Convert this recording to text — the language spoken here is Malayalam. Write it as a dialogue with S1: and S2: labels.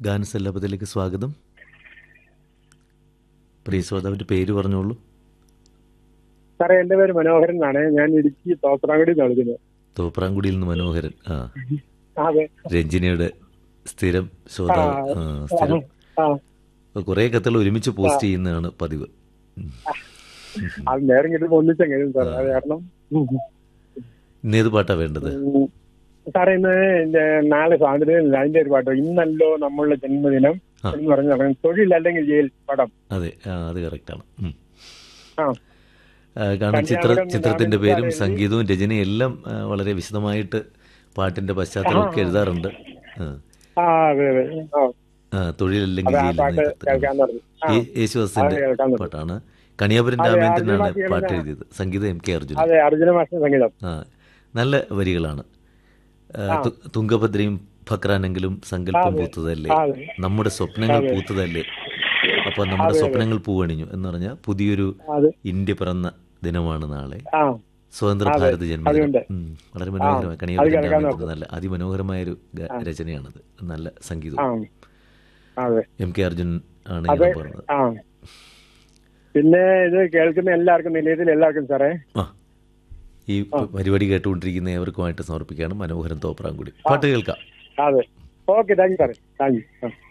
S1: ഗാനസല്ലാപത്തിലേക്ക് സ്വാഗതം പ്രിയ ശ്രോതാവിൻ്റെ പേര് പറഞ്ഞോളൂ
S2: സാറേ എന്റെ പേര് മനോഹരൻ എന്നാണ് ഞാൻ ഇടുക്കി തോപ്രാങ്കുടി വിളിക്കുന്നത്
S1: തോപ്രാങ്കുടിയിൽ നിന്ന് മനോഹരൻ ആ
S2: അതെ
S1: രഞ്ജിനിയുടെ സ്ഥിരം ശ്രോതാവ് ആ, സ്ഥിരം
S2: ആ
S1: കുറേ കത്തുകൾ ഒരുമിച്ച് പോസ്റ്റ് ചെയ്യുന്നതാണ് പതിവ് ഉം.
S2: അത് നേരം കിട്ടുമ്പോൾ ഒന്നിച്ചെങ്കിലും സാർ അത് കാരണം ഉം.
S1: ഇന്നേത് പാട്ടാ വേണ്ടത്
S2: ഉം. സാറേ ഇന്ന് എന്റെ നാളെ സ്വാതന്ത്ര്യം അതിന്റെ ഒരു പാട്ടോ ഇന്നല്ലോ നമ്മളുടെ ജന്മദിനം
S1: ആ.
S2: എന്ന് പറഞ്ഞ തൊഴിലല്ലെങ്കിൽ ജയിൽ പടം
S1: അതെ ആ അത് കറക്റ്റാണ് ഉം.
S2: ആ
S1: ആ, കാരണം ചിത്ര
S2: കന്യാകുമാരി
S1: ചിത്രത്തിന്റെ
S2: രാമൻ
S1: പേരും
S2: സാറ്
S1: സംഗീതവും രചനയും എല്ലാം ആ, വളരെ വിശദമായിട്ട് പാട്ടിന്റെ പശ്ചാത്തലമൊക്കെ എഴുതാറുണ്ട് ആ.
S2: ആ അതെ അതെ ആ
S1: ആ, തൊഴിലല്ലെങ്കിൽ
S2: അത് ആ
S1: ജയിലിൽ
S2: പാട്ട്
S1: നിന്ന് കത്ത്.
S2: കേൾക്കാൻ പറഞ്ഞു ആ
S1: യേ- യേശുദാസിന്റെ
S2: അത് കേൾക്കാൻ പറ്റും.
S1: പാട്ടാണ് കണിയാപുരം
S2: അതെ,
S1: രാമേന്ദ്രനാണ്
S2: അർജുന
S1: പാട്ട്
S2: മാഷിയുടെ
S1: എഴുതിയത് സംഗീതം എം കെ അർജുന
S2: അതെ അർജുന മാസ്റ്റർ സംഗീതം
S1: ആ നല്ല വരികളാണ് ആ, തു- തുങ്കഭദ്രയും ഫക്രാനെങ്കിലും സങ്കല്പം
S2: അതെ.
S1: പൂത്തതല്ലേ
S2: ആ, അതെ
S1: നമ്മുടെ സ്വപ്നങ്ങൾ
S2: അതെ.
S1: പൂത്തതല്ലേ അപ്പോൾ നമ്മുടെ സ്വപ്നങ്ങൾ പൂവണിഞ്ഞു എന്ന് പറഞ്ഞാൽ പുതിയൊരു
S2: അത്
S1: ഇന്ത്യ പിറന്ന ദിനമാണ് നാളെ
S2: ആ
S1: സ്വതന്ത്ര
S2: അതെ,
S1: ഭാരത ജന്മദിനം
S2: അതുകൊണ്ട്.
S1: ഉം, വളരെ മനോഹരമായ
S2: അത്
S1: കണിയാപുരം
S2: കേൾക്കാൻ
S1: രാമേന്ദ്രൻ നല്ല അതിമനോഹരമായ ഒരു രചനയാണത് നല്ല
S2: ആ
S1: സംഗീതം
S2: അതെ
S1: എം കെ അർജുൻ ആണ്
S2: അതെ
S1: ഞാൻ പറഞ്ഞത്
S2: ആ പിന്നെ ഇത് കേൾക്കുന്ന എല്ലാവർക്കും നിലയത്തിൽ എല്ലാവർക്കും സാറേ
S1: ആ ഈ പരിപാടി കേട്ടുകൊണ്ടിരിക്കുന്ന ഏവർക്കുമായിട്ട് സമർപ്പിക്കുകയാണ് മനോഹരൻ തോപ്രാങ്കുടി പാട്ട് കേൾക്കാം
S2: അതെ ഓക്കെ താങ്ക് യു സാറേ താങ്ക് യു ആ